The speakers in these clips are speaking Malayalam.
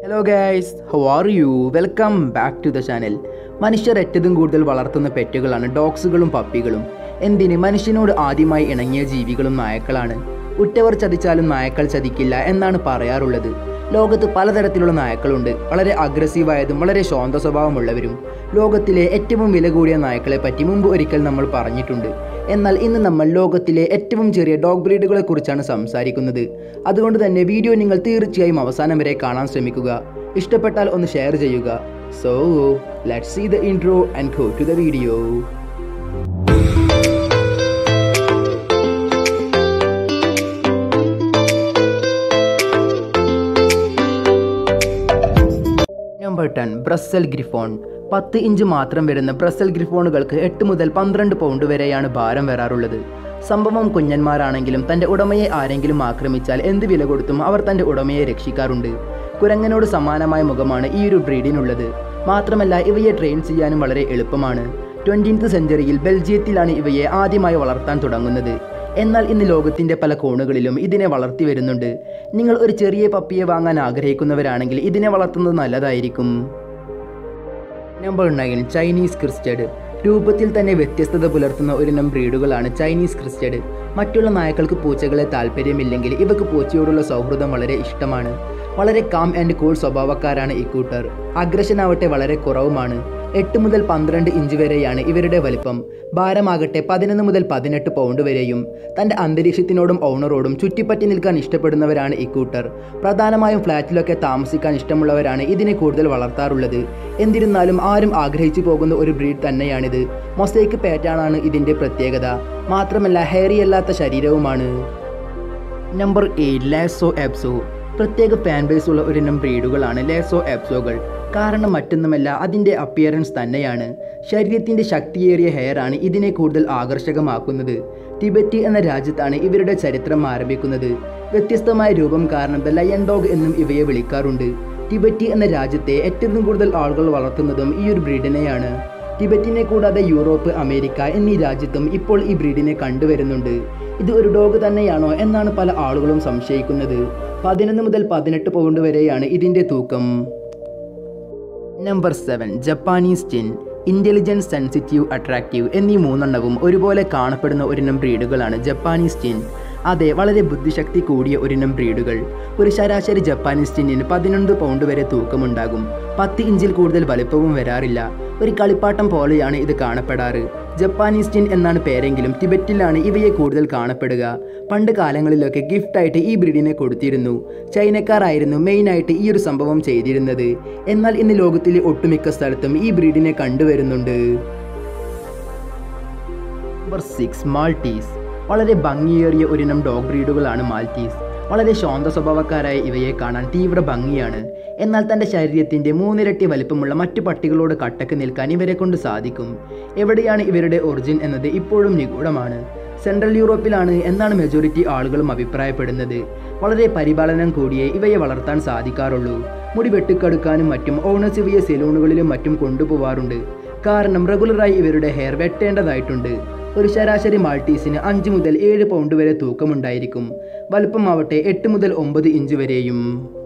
hello guys how are you welcome back to the channel മനുഷ്യർ ഏറ്റവും കൂടുതൽ വളർത്തുന്ന പെറ്റുകളാണ് ഡോഗ്സുകളും പപ്പികളും എന്തിന് മനുഷ്യനോട് ആദ്യമായി ഇണങ്ങിയ ജീവികളും നായക്കളാണ് ഉറ്റവർ ചതിച്ചാലും നായക്കൾ ചതിക്കില്ല എന്നാണ് പറയാറുള്ളത് ലോകത്ത് പലതരത്തിലുള്ള നായക്കളുണ്ട് വളരെ അഗ്രസീവായതും വളരെ ശാന്ത സ്വഭാവമുള്ളവരും ലോകത്തിലെ ഏറ്റവും വില കൂടിയ നായക്കളെ പറ്റി മുമ്പ് ഒരിക്കൽ നമ്മൾ പറഞ്ഞിട്ടുണ്ട് എന്നാൽ ഇന്ന് നമ്മൾ ലോകത്തിലെ ഏറ്റവും ചെറിയ ഡോഗ് ബ്രീഡുകളെ കുറിച്ചാണ് സംസാരിക്കുന്നത് അതുകൊണ്ട് തന്നെ വീഡിയോ നിങ്ങൾ തീർച്ചയായും അവസാനം വരെ കാണാൻ ശ്രമിക്കുക ഇഷ്ടപ്പെട്ടാൽ ഒന്ന് ഷെയർ ചെയ്യുക so let see the intro and go to the video number ten Brussels griffon പത്ത് ഇഞ്ച് മാത്രം വരുന്ന ബ്രസൽ ഗ്രിഫോണുകൾക്ക് എട്ട് മുതൽ പന്ത്രണ്ട് പൗണ്ട് വരെയാണ് ഭാരം വരാറുള്ളത് സംഭവം കുഞ്ഞന്മാരാണെങ്കിലും തൻ്റെ ഉടമയെ ആരെങ്കിലും ആക്രമിച്ചാൽ എന്ത് വില കൊടുത്തും അവർ തൻ്റെ ഉടമയെ രക്ഷിക്കാറുണ്ട് കുരങ്ങനോട് സമാനമായ മുഖമാണ് ഈ ഒരു ബ്രീഡിനുള്ളത് മാത്രമല്ല ഇവയെ ട്രെയിൻ ചെയ്യാനും വളരെ എളുപ്പമാണ് ട്വൻറ്റീൻത്ത് സെഞ്ചുറിയിൽ ബെൽജിയത്തിലാണ് ഇവയെ ആദ്യമായി വളർത്താൻ തുടങ്ങുന്നത് എന്നാൽ ഇന്ന് ലോകത്തിൻ്റെ പല കോണുകളിലും ഇതിനെ വളർത്തി വരുന്നുണ്ട് നിങ്ങൾ ഒരു ചെറിയ പപ്പിയെ വാങ്ങാൻ ആഗ്രഹിക്കുന്നവരാണെങ്കിൽ ഇതിനെ വളർത്തുന്നത് നല്ലതായിരിക്കും നമ്പർ നയൻ ചൈനീസ് ക്രിസ്റ്റഡ് രൂപത്തിൽ തന്നെ വ്യത്യസ്തത പുലർത്തുന്ന ഒരിനം ബ്രീഡുകളാണ് ചൈനീസ് ക്രിസ്റ്റഡ് മറ്റുള്ള നായക്കൾക്ക് പൂച്ചകളെ താല്പര്യമില്ലെങ്കിൽ ഇവക്ക് പൂച്ചയോടുള്ള സൗഹൃദം വളരെ ഇഷ്ടമാണ് വളരെ കാം ആൻഡ് കൂൾ സ്വഭാവക്കാരാണ് ഇക്കൂട്ടർ അഗ്രഷൻ ആവട്ടെ വളരെ കുറവുമാണ് എട്ട് മുതൽ പന്ത്രണ്ട് ഇഞ്ച് വരെയാണ് ഇവരുടെ വലിപ്പം ഭാരമാകട്ടെ പതിനൊന്ന് മുതൽ പതിനെട്ട് പൗണ്ട് വരെയും തൻ്റെ അന്തരീക്ഷത്തിനോടും ഓണറോടും ചുറ്റിപ്പറ്റി നിൽക്കാൻ ഇഷ്ടപ്പെടുന്നവരാണ് ഇക്കൂട്ടർ പ്രധാനമായും ഫ്ലാറ്റിലൊക്കെ താമസിക്കാൻ ഇഷ്ടമുള്ളവരാണ് ഇതിനെ കൂടുതൽ വളർത്താറുള്ളത് എന്നിരുന്നാലും ആരും ആഗ്രഹിച്ചു പോകുന്ന ഒരു ബ്രീഡ് തന്നെയാണിത് മൊസൈക്ക് പാറ്റാണാണ് ഇതിൻ്റെ പ്രത്യേകത മാത്രമല്ല ഹെയറിയല്ലാത്ത ശരീരവുമാണ് നമ്പർ എയ്റ്റ് ലാസോ എപ്സോ പ്രത്യേക ഫാൻ ബേസ് ഉള്ള ഒരിനം ബ്രീഡുകളാണ് ലേസോ എപ്സോകൾ കാരണം മറ്റൊന്നുമല്ല അതിൻ്റെ അപ്പിയറൻസ് തന്നെയാണ് ശരീരത്തിൻ്റെ ശക്തിയേറിയ ഹെയറാണ് ഇതിനെ കൂടുതൽ ആകർഷകമാക്കുന്നത് ടിബറ്റ് എന്ന രാജ്യത്താണ് ഇവരുടെ ചരിത്രം ആരംഭിക്കുന്നത് വ്യത്യസ്തമായ രൂപം കാരണം ദ ലയൺ ഡോഗ് എന്നും ഇവയെ വിളിക്കാറുണ്ട് ടിബറ്റ് എന്ന രാജ്യത്തെ ഏറ്റവും കൂടുതൽ ആളുകൾ വളർത്തുന്നതും ഈ ഒരു ബ്രീഡിനെയാണ് ടിബറ്റിനെ കൂടാതെ യൂറോപ്പ് അമേരിക്ക എന്നീ രാജ്യത്തും ഇപ്പോൾ ഈ ബ്രീഡിനെ കണ്ടുവരുന്നുണ്ട് ഇത് ഒരു ഡോഗ് തന്നെയാണോ എന്നാണ് പല ആളുകളും സംശയിക്കുന്നത് പതിനൊന്ന് മുതൽ പതിനെട്ട് പൗണ്ട് വരെയാണ് ഇതിൻ്റെ തൂക്കം number seven Japanese chin intelligence sensitive attractive എന്നീ മൂന്നെണ്ണവും ഒരുപോലെ കാണപ്പെടുന്ന ഒരിനം ബ്രീഡുകളാണ് ജപ്പാനീസ് ടിൻ അതെ വളരെ ബുദ്ധിശക്തി കൂടിയ ഒരിനം ബ്രീഡുകൾ ഒരു ശരാശരി ജപ്പാനീസ് ടിന്നിന് പതിനൊന്ന് പൗണ്ട് വരെ തൂക്കമുണ്ടാകും പത്ത് ഇഞ്ചിൽ കൂടുതൽ വലിപ്പവും വരാറില്ല ഒരു കളിപ്പാട്ടം പോലെയാണ് ഇത് കാണപ്പെടാറ് ജപ്പാനീസ് ടിൻ എന്നാണ് പേരെങ്കിലും ടിബറ്റിലാണ് ഇവയെ കൂടുതൽ കാണപ്പെടുക പണ്ട് കാലങ്ങളിലൊക്കെ ഗിഫ്റ്റായിട്ട് ഈ ബ്രീഡിനെ കൊടുത്തിരുന്നു ചൈനക്കാരായിരുന്നു മെയിനായിട്ട് ഈ ഒരു സംഭവം ചെയ്തിരുന്നത് എന്നാൽ ഇന്ന് ലോകത്തിലെ ഒട്ടുമിക്ക സ്ഥലത്തും ഈ ബ്രീഡിനെ കണ്ടുവരുന്നുണ്ട് നമ്പർ സിക്സ് മാൾട്ടീസ് വളരെ ഭംഗിയേറിയ ഒരിനം ഡോഗ് ബ്രീഡുകളാണ് മാൾട്ടീസ് വളരെ ശാന്ത സ്വഭാവക്കാരായ ഇവയെ കാണാൻ തീവ്ര ഭംഗിയാണ് എന്നാൽ തൻ്റെ ശരീരത്തിൻ്റെ മൂന്നിരട്ടി വലിപ്പമുള്ള മറ്റു പട്ടികളോട് കട്ടക്ക് നിൽക്കാൻ ഇവരെ കൊണ്ട് സാധിക്കും എവിടെയാണ് ഇവരുടെ ഒറിജിൻ എന്നത് ഇപ്പോഴും നിഗൂഢമാണ് സെൻട്രൽ യൂറോപ്പിലാണ് എന്നാണ് മെജോറിറ്റി ആളുകളും അഭിപ്രായപ്പെടുന്നത് വളരെ പരിപാലനം കൂടിയേ ഇവയെ വളർത്താൻ സാധിക്കാറുള്ളൂ മുടി വെട്ടിക്കെടുക്കാനും മറ്റും ഓണേഴ്സ് ഇവയെ സെലൂണുകളിലും മറ്റും കൊണ്ടുപോവാറുണ്ട് കാരണം റെഗുലറായി ഇവരുടെ ഹെയർ വെട്ടേണ്ടതായിട്ടുണ്ട് ഒരു ശരാശരി മാൾട്ടീസിന് അഞ്ച് മുതൽ ഏഴ് പൗണ്ട് വരെ തൂക്കമുണ്ടായിരിക്കും വലുപ്പമാവട്ടെ എട്ട് മുതൽ ഒമ്പത് ഇഞ്ച് വരെയും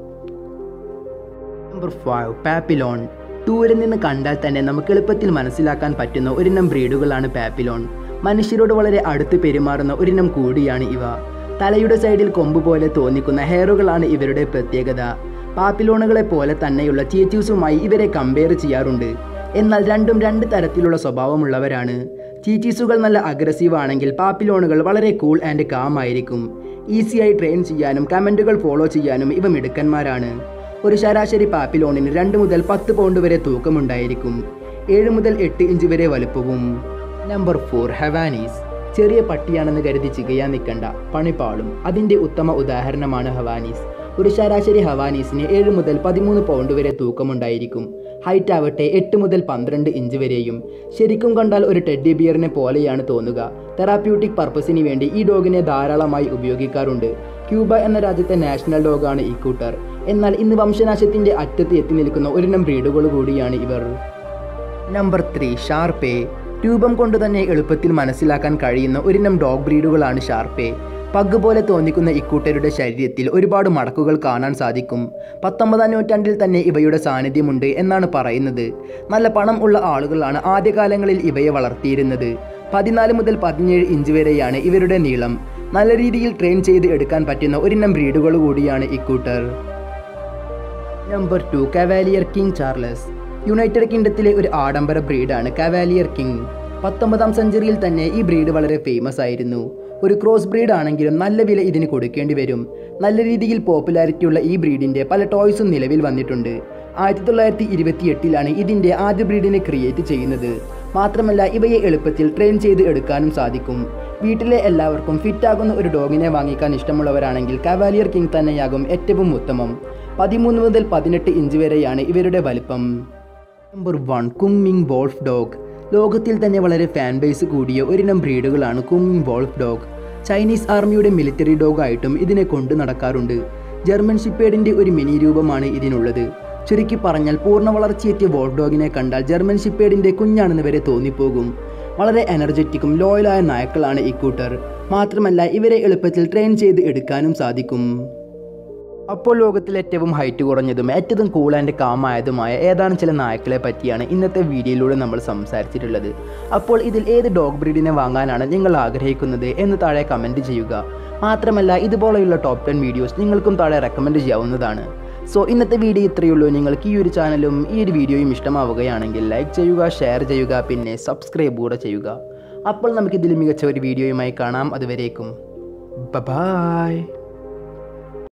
നമ്പർ ഫൈവ് പാപ്പിലോൺ ദൂരെ നിന്ന് കണ്ടാൽ തന്നെ നമുക്ക് എളുപ്പത്തിൽ മനസ്സിലാക്കാൻ പറ്റുന്ന ഒരിനം ബ്രീഡുകളാണ് പാപ്പിലോൺ മനുഷ്യരോട് വളരെ അടുത്ത് പെരുമാറുന്ന ഒരിനം കൂടിയാണ് ഇവ തലയുടെ സൈഡിൽ കൊമ്പ് പോലെ തോന്നിക്കുന്ന ഹെയറുകളാണ് ഇവരുടെ പ്രത്യേകത പാപ്പിലോണുകളെ പോലെ തന്നെയുള്ള ചീച്ചൂസുമായി ഇവരെ കമ്പയർ ചെയ്യാറുണ്ട് എന്നാൽ രണ്ടും രണ്ട് തരത്തിലുള്ള സ്വഭാവമുള്ളവരാണ് ചീച്ചീസുകൾ നല്ല അഗ്രസീവ് ആണെങ്കിൽ പാപ്പിലോണുകൾ വളരെ കൂൾ ആൻഡ് കാം ആയിരിക്കും ഈസിയായി ട്രെയിൻ ചെയ്യാനും കമൻറ്റുകൾ ഫോളോ ചെയ്യാനും ഇവ മിടുക്കന്മാരാണ് ഒരു ശരാശരി പാപ്പിലോണിന് രണ്ട് മുതൽ പത്ത് പൗണ്ട് വരെ തൂക്കമുണ്ടായിരിക്കും ഏഴ് മുതൽ എട്ട് ഇഞ്ച് വരെ വലുപ്പവും നമ്പർ ഫോർ ഹവാനീസ് ചെറിയ പട്ടിയാണെന്ന് കരുതി ചികയാൻ നിൽക്കണ്ട പണിപ്പാളും അതിൻ്റെ ഉത്തമ ഉദാഹരണമാണ് ഹവാനീസ് ഒരു ശരാശരി ഹവാനീസിന് ഏഴ് മുതൽ പതിമൂന്ന് പൗണ്ട് വരെ തൂക്കമുണ്ടായിരിക്കും ഹൈറ്റ് ആവട്ടെ എട്ട് മുതൽ പന്ത്രണ്ട് ഇഞ്ച് വരെയും ശരിക്കും കണ്ടാൽ ഒരു ടെഡ്ഡി ബിയറിനെ പോലെയാണ് തോന്നുക തെറാപ്യൂട്ടിക് പർപ്പസിന് വേണ്ടി ഈ ഡോഗിനെ ധാരാളമായി ഉപയോഗിക്കാറുണ്ട് ക്യൂബ എന്ന രാജ്യത്തെ നാഷണൽ ഡോഗാണ് ഈ കൂട്ടർ എന്നാൽ ഇന്ന് വംശനാശത്തിൻ്റെ അറ്റത്ത് എത്തി നിൽക്കുന്ന ഒരിനം ബ്രീഡുകൾ കൂടിയാണ് ഇവർ നമ്പർ ത്രീ ഷാർപ്പേ രൂപം കൊണ്ട് തന്നെ എളുപ്പത്തിൽ മനസ്സിലാക്കാൻ കഴിയുന്ന ഒരിനം ഡോഗ് ബ്രീഡുകളാണ് ഷാർപ്പേ പഗ് പോലെ തോന്നിക്കുന്ന ഇക്കൂട്ടരുടെ ശരീരത്തിൽ ഒരുപാട് മടക്കുകൾ കാണാൻ സാധിക്കും പത്തൊമ്പതാം നൂറ്റാണ്ടിൽ തന്നെ ഇവയുടെ സാന്നിധ്യമുണ്ട് എന്നാണ് പറയുന്നത് നല്ല പണം ഉള്ള ആളുകളാണ് ആദ്യകാലങ്ങളിൽ ഇവയെ വളർത്തിയിരുന്നത് പതിനാല് മുതൽ പതിനേഴ് ഇഞ്ച് വരെയാണ് ഇവരുടെ നീളം നല്ല രീതിയിൽ ട്രെയിൻ ചെയ്ത് എടുക്കാൻ പറ്റുന്ന ഒരിനം ബ്രീഡുകൾ കൂടിയാണ് ഇക്കൂട്ടർ number two Cavalier King Charles United കിങ്ഡത്തിലെ ഒരു ആഡംബര ബ്രീഡാണ് കവാലിയർ കിങ് പത്തൊമ്പതാം സെഞ്ചുറിയിൽ തന്നെ ഈ ബ്രീഡ് വളരെ ഫേമസ് ആയിരുന്നു ഒരു ക്രോസ് ബ്രീഡ് ആണെങ്കിലും നല്ല വില ഇതിന് കൊടുക്കേണ്ടി വരും നല്ല രീതിയിൽ പോപ്പുലാരിറ്റിയുള്ള ഈ ബ്രീഡിൻ്റെ പല ടോയ്സും നിലവിൽ വന്നിട്ടുണ്ട് ആയിരത്തി തൊള്ളായിരത്തി ഇരുപത്തി എട്ടിലാണ് ഇതിൻ്റെ ആദ്യ ബ്രീഡിനെ ക്രിയേറ്റ് ചെയ്യുന്നത് മാത്രമല്ല ഇവയെ എളുപ്പത്തിൽ ട്രെയിൻ ചെയ്ത് എടുക്കാനും സാധിക്കും വീട്ടിലെ എല്ലാവർക്കും ഫിറ്റാകുന്ന ഒരു ഡോഗിനെ വാങ്ങിക്കാൻ ഇഷ്ടമുള്ളവരാണെങ്കിൽ കവാലിയർ കിങ് തന്നെയാകും ഏറ്റവും ഉത്തമം പതിമൂന്ന് മുതൽ പതിനെട്ട് ഇഞ്ച് വരെയാണ് ഇവരുടെ വലിപ്പം number one Kunming wolf dog ലോകത്തിൽ തന്നെ വളരെ ഫാൻ ബേസ് കൂടിയ ഒരിനം ബ്രീഡുകളാണ് കുമ്മിങ് വോൾഫ് ഡോഗ് ചൈനീസ് ആർമിയുടെ മിലിറ്ററി ഡോഗ് ആയിട്ടും ഇതിനെ കൊണ്ടു നടക്കാറുണ്ട് ജർമ്മൻ ഷിപ്പേഡിൻ്റെ ഒരു മിനി രൂപമാണ് ഇതിനുള്ളത് ചുരുക്കി പറഞ്ഞാൽ പൂർണ്ണ വളർച്ചയെത്തിയ വോൾഫ് ഡോഗിനെ കണ്ടാൽ ജർമ്മൻ ഷിപ്പേഡിൻ്റെ കുഞ്ഞാണെന്ന് വരെ തോന്നിപ്പോകും വളരെ എനർജറ്റിക്കും ലോയലായ നായ്ക്കളാണ് ഇക്കൂട്ടർ മാത്രമല്ല ഇവരെ എളുപ്പത്തിൽ ട്രെയിൻ ചെയ്ത് എടുക്കാനും സാധിക്കും അപ്പോൾ ലോകത്തിൽ ഏറ്റവും ഹൈറ്റ് കുറഞ്ഞതും ഏറ്റവും കൂൾ ആൻഡ് കാമായതുമായ ഏതാനും ചില നായ്ക്കളെ പറ്റിയാണ് ഇന്നത്തെ വീഡിയോയിലൂടെ നമ്മൾ സംസാരിച്ചിട്ടുള്ളത് അപ്പോൾ ഇതിൽ ഏത് ഡോഗ് ബ്രീഡിനെ വാങ്ങാനാണ് നിങ്ങൾ ആഗ്രഹിക്കുന്നത് എന്ന് താഴെ കമൻറ്റ് ചെയ്യുക മാത്രമല്ല ഇതുപോലെയുള്ള ടോപ്പ് ടെൻ വീഡിയോസ് നിങ്ങൾക്കും താഴെ റെക്കമെൻഡ് ചെയ്യാവുന്നതാണ് സോ ഇന്നത്തെ വീഡിയോ ഇത്രയേ ഉള്ളൂ നിങ്ങൾക്ക് ഈ ഒരു ചാനലും ഈ ഒരു വീഡിയോയും ഇഷ്ടമാവുകയാണെങ്കിൽ ലൈക്ക് ചെയ്യുക ഷെയർ ചെയ്യുക പിന്നെ സബ്സ്ക്രൈബ് കൂടെ ചെയ്യുക അപ്പോൾ നമുക്കിതിൽ മികച്ച ഒരു വീഡിയോയുമായി കാണാം അതുവരേക്കും ബൈ